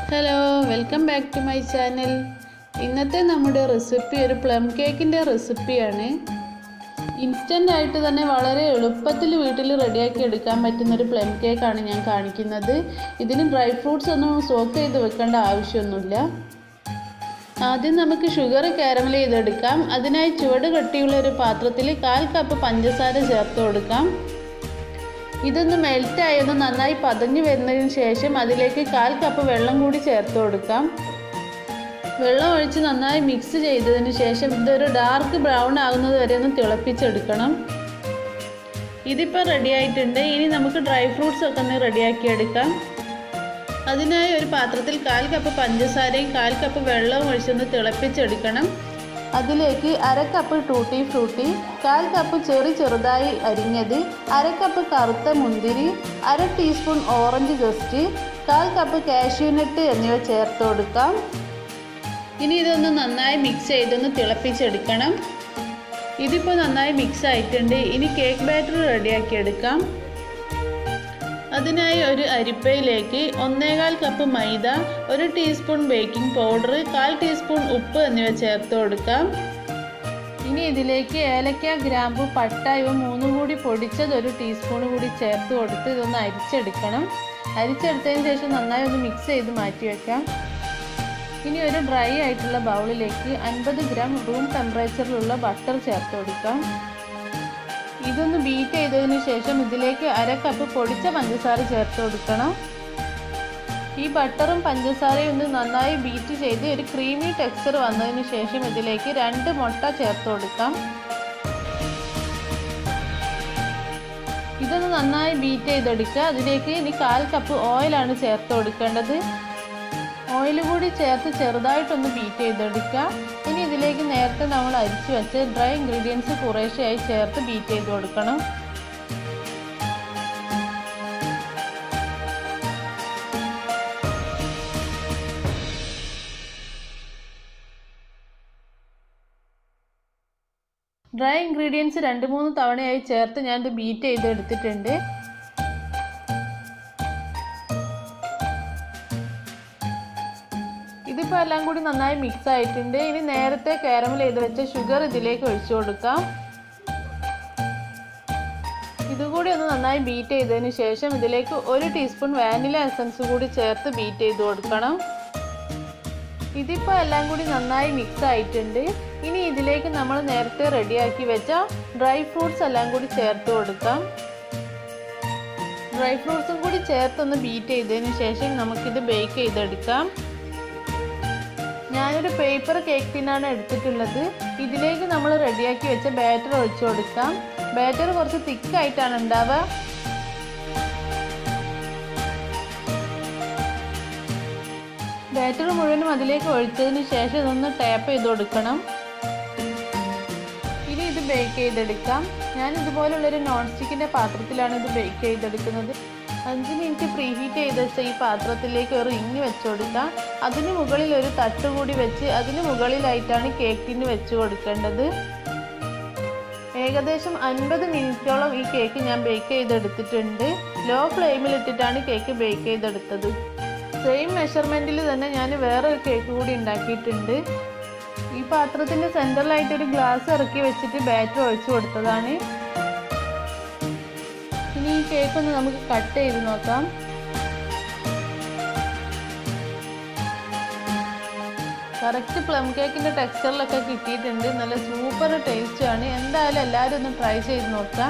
hello welcome back to my channel ഇന്നത്തെ നമ്മുടെ recipe ഒരു പ്ലം കേക്കിൻ്റെ റെസിപ്പിയാണ് ഇൻസ്റ്റൻ്റ് ആയിട്ട് തന്നെ വളരെ എളുപ്പത്തിൽ വീട്ടിൽ റെഡിയാക്കി എടുക്കാൻ പറ്റുന്ന ഒരു പ്ലം കേക്കാണ് ഞാൻ കാണിക്കുന്നത് ഇതിന് ഡ്രൈ ഫ്രൂട്ട്സ് ഒന്നും സോക്ക് ചെയ്ത് വെക്കേണ്ട ആവശ്യമൊന്നുമില്ല ആദ്യം നമുക്ക് ഷുഗർ കാരമൽ ചെയ്തെടുക്കാം അതിനായി ചുവട് കട്ടിയുള്ള ഒരു പാത്രത്തിൽ കാൽ കപ്പ് പഞ്ചസാര ചേർത്ത് കൊടുക്കാം ഇതൊന്ന് മെൽറ്റായി ഒന്ന് നന്നായി പതഞ്ഞു വരുന്നതിന് ശേഷം അതിലേക്ക് കാൽ കപ്പ് വെള്ളം കൂടി ചേർത്ത് കൊടുക്കാം വെള്ളം ഒഴിച്ച് നന്നായി മിക്സ് ചെയ്തതിന് ശേഷം ഇതൊരു ഡാർക്ക് ബ്രൗൺ ആകുന്നത് വരെ ഒന്ന് തിളപ്പിച്ചെടുക്കണം ഇതിപ്പോൾ റെഡി ആയിട്ടുണ്ട് ഇനി നമുക്ക് ഡ്രൈ ഫ്രൂട്ട്സ് ഒക്കെ ഒന്ന് റെഡിയാക്കി എടുക്കാം അതിനായി ഒരു പാത്രത്തിൽ കാൽ കപ്പ് പഞ്ചസാരയും കാൽ കപ്പ് വെള്ളവും ഒഴിച്ചൊന്ന് തിളപ്പിച്ചെടുക്കണം അതിലേക്ക് അര കപ്പ് ടൂട്ടി ഫ്രൂട്ടി കാൽ കപ്പ് ചെറു ചെറുതായി അരിഞ്ഞത് അര കപ്പ് കറുത്ത മുന്തിരി അര ടീസ്പൂൺ ഓറഞ്ച് ജസ്റ്റ് കാൽ കപ്പ് കാഷ്യൂനട്ട് എന്നിവ ചേർത്ത് കൊടുക്കാം ഇനി ഇതൊന്ന് നന്നായി മിക്സ് ചെയ്തൊന്ന് തിളപ്പിച്ചെടുക്കണം ഇതിപ്പോൾ നന്നായി മിക്സ് ആയിട്ടുണ്ട് ഇനി കേക്ക് ബാറ്റർ റെഡിയാക്കി എടുക്കാം അതിനായി ഒരു അരിപ്പയിലേക്ക് ഒന്നേകാൽ കപ്പ് മൈദ ഒരു ടീസ്പൂൺ ബേക്കിംഗ് പൗഡർ കാൽ ടീസ്പൂൺ ഉപ്പ് എന്നിവ ചേർത്ത് കൊടുക്കാം ഇനി ഇതിലേക്ക് ഏലക്ക ഗ്രാമ്പു പട്ട ഇവ മൂന്നും കൂടി പൊടിച്ചത് ഒരു ടീസ്പൂൺ കൂടി ചേർത്ത് കൊടുത്ത് ഇതൊന്ന് അരിച്ചെടുക്കണം അരിച്ചെടുത്തതിന് ശേഷം നന്നായി ഒന്ന് മിക്സ് ചെയ്ത് മാറ്റി വെക്കാം ഇനി ഒരു ഡ്രൈ ആയിട്ടുള്ള ബൗളിലേക്ക് അൻപത് ഗ്രാം റൂം ടെമ്പറേച്ചറിലുള്ള ബട്ടർ ചേർത്ത് കൊടുക്കാം ഇതൊന്ന് ബീറ്റ് ചെയ്തതിന് ശേഷം ഇതിലേക്ക് അര കപ്പ് പൊടിച്ച പഞ്ചസാര ചേർത്ത് കൊടുക്കണം ഈ ബട്ടറും പഞ്ചസാരയും ഒന്ന് നന്നായി ബീറ്റ് ചെയ്ത് ഒരു ക്രീമി ടെക്സ്ചർ വന്നതിന് ശേഷം ഇതിലേക്ക് രണ്ട് മുട്ട ചേർത്ത് കൊടുക്കാം ഇതൊന്ന് നന്നായി ബീറ്റ് ചെയ്തെടുക്കുക അതിലേക്ക് ഇനി കാൽ കപ്പ് ഓയിലാണ് ചേർത്ത് കൊടുക്കേണ്ടത് ഓയിൽ കൂടി ചേർത്ത് ചെറുതായിട്ടൊന്ന് ബീറ്റ് ചെയ്തെടുക്കുക ഇനി ഇതിലേക്ക് നേരത്തെ നമ്മൾ അരിച്ചു വെച്ച് ഡ്രൈ ഇൻഗ്രീഡിയൻസ് കുറേശ്ശെയായി ചേർത്ത് ബീറ്റ് ചെയ്ത് കൊടുക്കണം ഡ്രൈ ഇൻഗ്രീഡിയൻസ് രണ്ട് മൂന്ന് തവണയായി ചേർത്ത് ഞാനിത് ബീറ്റ് ചെയ്ത് എടുത്തിട്ടുണ്ട് ഇതിപ്പോൾ എല്ലാം കൂടി നന്നായി മിക്സ് ആയിട്ടുണ്ട് ഇനി നേരത്തെ കാരമൽ ചെയ്ത് വെച്ച ഷുഗർ ഇതിലേക്ക് ഒഴിച്ചു കൊടുക്കാം ഇതുകൂടി ഒന്ന് നന്നായി ബീറ്റ് ചെയ്തതിന് ശേഷം ഇതിലേക്ക് ഒരു ടീസ്പൂൺ വാനില എസൻസ് കൂടി ചേർത്ത് ബീറ്റ് ചെയ്ത് കൊടുക്കണം ഇതിപ്പോൾ എല്ലാം കൂടി നന്നായി മിക്സ് ആയിട്ടുണ്ട് ഇനി ഇതിലേക്ക് നമ്മൾ നേരത്തെ റെഡിയാക്കി വെച്ച ഡ്രൈ ഫ്രൂട്ട്സ് എല്ലാം കൂടി ചേർത്ത് കൊടുക്കാം ഡ്രൈ ഫ്രൂട്ട്സും കൂടി ചേർത്തൊന്ന് ബീറ്റ് ചെയ്തതിന് ശേഷം നമുക്കിത് ബേക്ക് ചെയ്തെടുക്കാം ഞാനൊരു പേപ്പർ കേക്ക് ടിന്നാണ് എടുത്തിട്ടുള്ളത് ഇതിലേക്ക് നമ്മൾ റെഡിയാക്കി വെച്ച ബാറ്റർ ഒഴിച്ചു കൊടുക്കാം ബാറ്റർ കുറച്ച് തിക്കായിട്ടാണ് ഉണ്ടാവുക ബാറ്റർ മുഴുവനും അതിലേക്ക് ഒഴിച്ചതിന് ശേഷം ഇതൊന്ന് ടാപ്പ് ചെയ്ത് കൊടുക്കണം ഇനി ഇത് ബേക്ക് ചെയ്തെടുക്കാം ഞാൻ ഇതുപോലുള്ളൊരു നോൺ സ്റ്റിക്കിൻ്റെ പാത്രത്തിലാണ് ഇത് ബേക്ക് ചെയ്തെടുക്കുന്നത് അഞ്ച് മിനിറ്റ് പ്രീ ഹീറ്റ് ചെയ്ത് വെച്ച ഈ പാത്രത്തിലേക്ക് ഒരു റിങ് വെച്ച് കൊടുക്കാം അതിന് മുകളിൽ ഒരു തട്ട് കൂടി വെച്ച് അതിന് മുകളിലായിട്ടാണ് കേക്കിന് വെച്ച് കൊടുക്കേണ്ടത് ഏകദേശം അൻപത് മിനിറ്റോളം ഈ കേക്ക് ഞാൻ ബേക്ക് ചെയ്തെടുത്തിട്ടുണ്ട് ലോ ഫ്ലെയിമിൽ ഇട്ടിട്ടാണ് കേക്ക് ബേക്ക് ചെയ്തെടുത്തത് സെയിം മെഷർമെൻറ്റിൽ തന്നെ ഞാൻ വേറൊരു കേക്ക് കൂടി ഉണ്ടാക്കിയിട്ടുണ്ട് ഈ പാത്രത്തിൻ്റെ സെൻറ്ററിലായിട്ട് ഒരു ഗ്ലാസ് ഇറക്കി വെച്ചിട്ട് ബാറ്റർ ഒഴിച്ചു കൊടുത്തതാണ് ഇനി ഈ കേക്ക് ഒന്ന് നമുക്ക് കട്ട് ചെയ്ത് നോക്കാം കറക്റ്റ് പ്ലം കേക്കിൻ്റെ ടെക്സ്ചറിലൊക്കെ കിട്ടിയിട്ടുണ്ട് നല്ല സൂപ്പർ ടേസ്റ്റ് ആണ് എന്തായാലും എല്ലാവരും ഒന്ന് ട്രൈ ചെയ്ത് നോക്കാം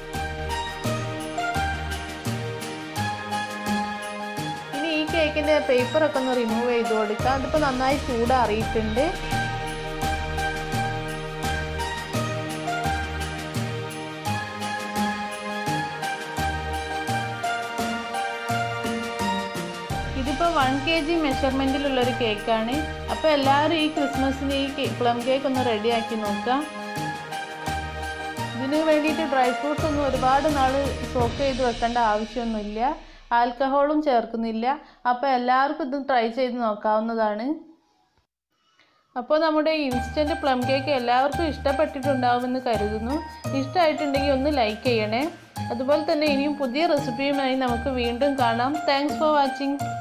ഇനി ഈ കേക്കിൻ്റെ പേപ്പറൊക്കെ ഒന്ന് റിമൂവ് ചെയ്ത് കൊടുക്കാം അതിപ്പോൾ നന്നായി ചൂടാറിയിട്ടുണ്ട് ഇതിപ്പോൾ വൺ കെ ജി മെഷർമെൻറ്റിലുള്ളൊരു കേക്കാണ് അപ്പോൾ എല്ലാവരും ഈ ക്രിസ്മസിന് ഈ പ്ലം കേക്ക് ഒന്ന് റെഡിയാക്കി നോക്കാം ഇതിന് വേണ്ടിയിട്ട് ഡ്രൈ ഫ്രൂട്ട്സ് ഒന്നും ഒരുപാട് നാൾ സോക്ക് ചെയ്ത് വെക്കേണ്ട ആവശ്യമൊന്നുമില്ല ആൽക്കഹോളും ചേർക്കുന്നില്ല അപ്പോൾ എല്ലാവർക്കും ഇത് ട്രൈ ചെയ്ത് നോക്കാവുന്നതാണ് അപ്പോൾ നമ്മുടെ ഇൻസ്റ്റൻറ്റ് പ്ലം കേക്ക് എല്ലാവർക്കും ഇഷ്ടപ്പെട്ടിട്ടുണ്ടാവുമെന്ന് കരുതുന്നു ഇഷ്ടമായിട്ടുണ്ടെങ്കിൽ ഒന്ന് ലൈക്ക് ചെയ്യണേ അതുപോലെ തന്നെ ഇനിയും പുതിയ റെസിപ്പിയുമായി നമുക്ക് വീണ്ടും കാണാം താങ്ക്സ് ഫോർ വാച്ചിങ്